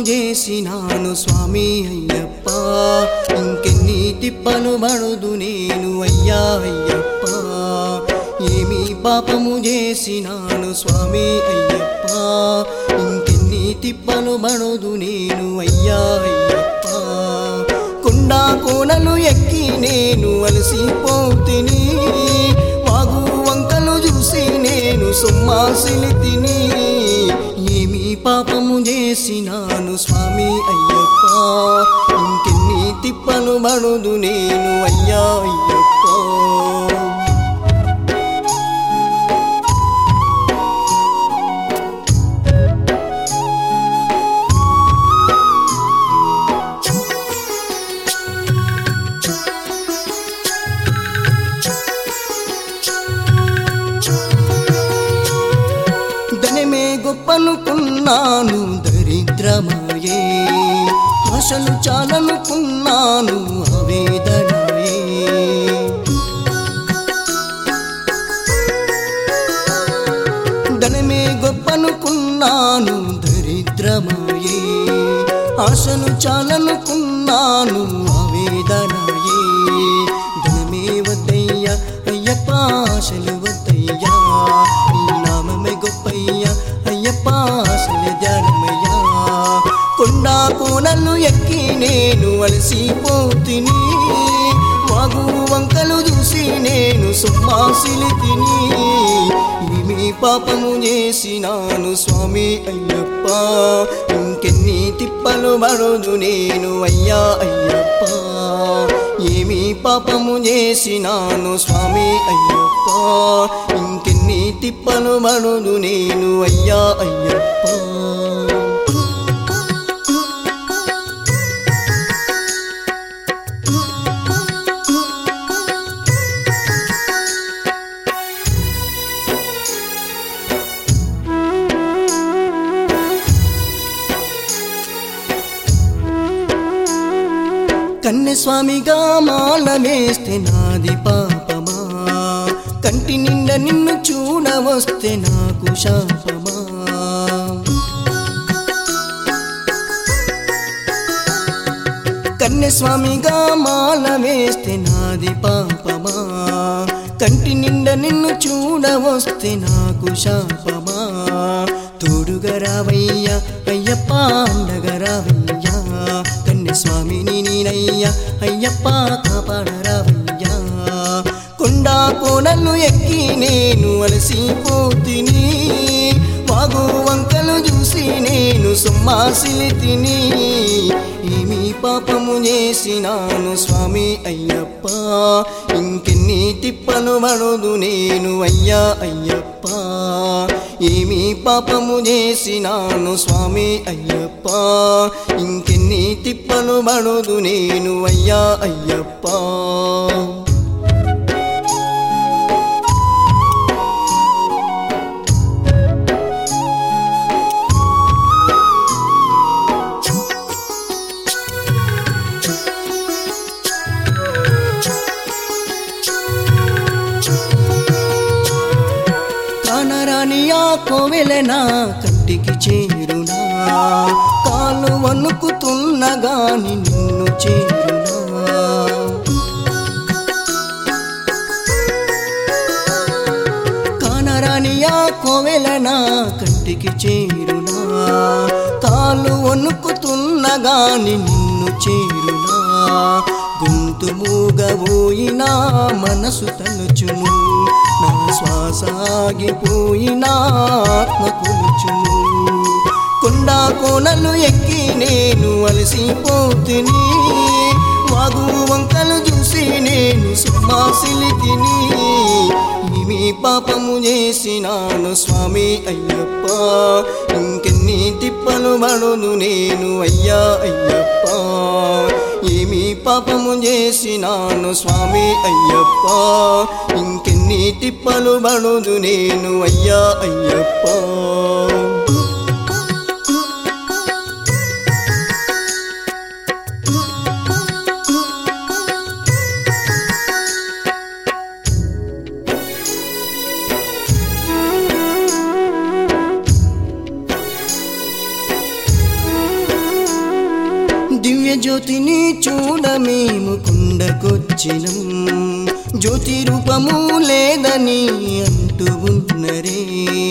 చేసినాను స్వామి అయ్యప్ప ఇంకెన్ని తిప్పలు పడుదు నేను అయ్యా అయ్యప్ప ఏమి పాపము చేసినాను స్వామి అయ్యప్ప ఇంకెన్ని తిప్పలు పడుదు నేను అయ్యా అయ్యప్ప కొండా కోనలు ఎక్కి నేను అలసిపోతిని వాగు వంకలు చూసి నేను సుమ్మాసిలి తిని ఏమి పాపము చేసినాను స్వామి అయ్యప్ప ఇంకెన్ని తిప్పలు పడుదు నేను అయ్యా అయ్యప్ప ధనమే గొప్పనుకున్నాను దరిద్రమాయే ఆశలు చాలనుకున్నాను ఆవేదనాయే ధనమే గొప్పనుకున్నాను దరిద్రమాయే ఆశలు చాలనుకున్నాను ఆవేదనాయే ధనమే వద్దయ్యా అయ్యప్ప ఆశలు వద్దయ్యా నీ నామమే గొప్పయ్యా అయ్యప్ప ఆశలు ధ్యానమయ్యా కొండా కోనలు ఎక్కి నేను అలసిపోతిని వాగు వంకలు చూసి నేను సుమ్మాసిలి తిని ఏమి పాపము చేసినాను స్వామి అయ్యప్ప ఇంకెన్ని తిప్పలు పడదు నేను అయ్యా అయ్యప్ప ఏమి పాపము చేసినాను స్వామి అయ్యప్ప ఇంకెన్ని తిప్పలు పడదు నేను అయ్యా అయ్యప్ప కన్యస్వామిగా మాల వేస్తే నాది పాపమా కంటి నిండా నిన్ను చూడవస్తే నాకు శాపమా కన్యస్వామిగా మాల వేస్తే నాది పాపమా కంటి నిండా నిన్ను చూడవస్తే నాకు శాపమా తోడుగా రావయ్యా అయ్యప్ప అండగా రావయ్యా కన్యస్వామిని నేనయ్యా అయ్యప్ప కాపాడరావయ్యా కొండా కోనలు ఎక్కి నేను అలసిపోతిని వాగు వంకలు చూసి నేను సుమ్మాసిలి తిని ఏమి పాపము చేసినాను స్వామి అయ్యప్ప ఇంకెన్ని తిప్పలు పడదు నేను అయ్యా అయ్యప్ప ఏమి పాపము చేసినాను స్వామి అయ్యప్ప ఇంకెన్ని తిప్పలు పడదు నేను అయ్యా అయ్యప్ప కానరాని ఆ కోవెలనా కంటికి చేరునా కాలు వణుకుతున్న గాని నిన్ను చేరునా కానరాని ఆ కోవెలనా కంటికి చేరునా కాలు వణుకుతున్న గాని నిన్ను చేరునా గొంతు మూగబోయినా మనసు తలుచును నా శ్వాస ఆగిపోయినా ఆత్మ కొలుచును కొండా కోనలు ఎక్కి నేను అలసిపోతుని వాగు వంకలు చూసి నేను సుమ్మాసిలి తిని ఏమి పాపము చేసినాను స్వామి అయ్యప్ప ఇంకెన్ని తిప్పలు పడును నేను అయ్యా అయ్యప్ప ఏమి పాపము చేసినాను స్వామి అయ్యప్ప ఇంకెన్ని తిప్పలు పడుదు నేను అయ్యా అయ్యప్ప దివ్య జ్యోతిని చూడ మేము కుండకొచ్చినం జ్యోతి రూపము లేదని అంటూ ఉన్నరే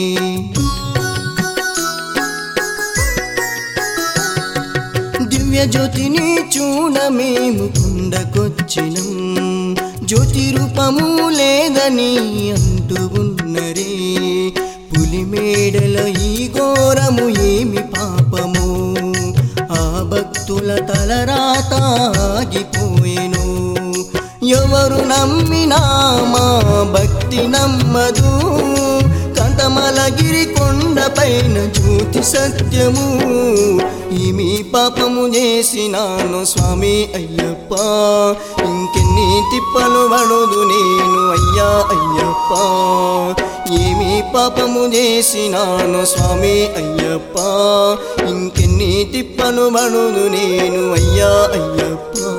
దివ్య జ్యోతిని చూడ మేము కుండకొచ్చినం జ్యోతి రూపము లేదని అంటూ ఉన్నరే పులి మేడల ఈ ఘోరము ఏమి పాపము ఆ భక్తుల తలరాత ఆగిపోయెను ఎవరు నమ్మినా మా భక్తి నమ్మదు కంటమలగిరి కొండపైన జ్యోతి సత్యము ఈమె పాపము చేసినాను స్వామి అయ్యప్ప ఇంకెన్ని తిప్పలు పడదు నేను అయ్యా అయ్యప్ప ఏమి పాపము చేసినాను స్వామి అయ్యప్ప ఇంకెన్ని తిప్పలు పడదు నేను అయ్యా అయ్యప్ప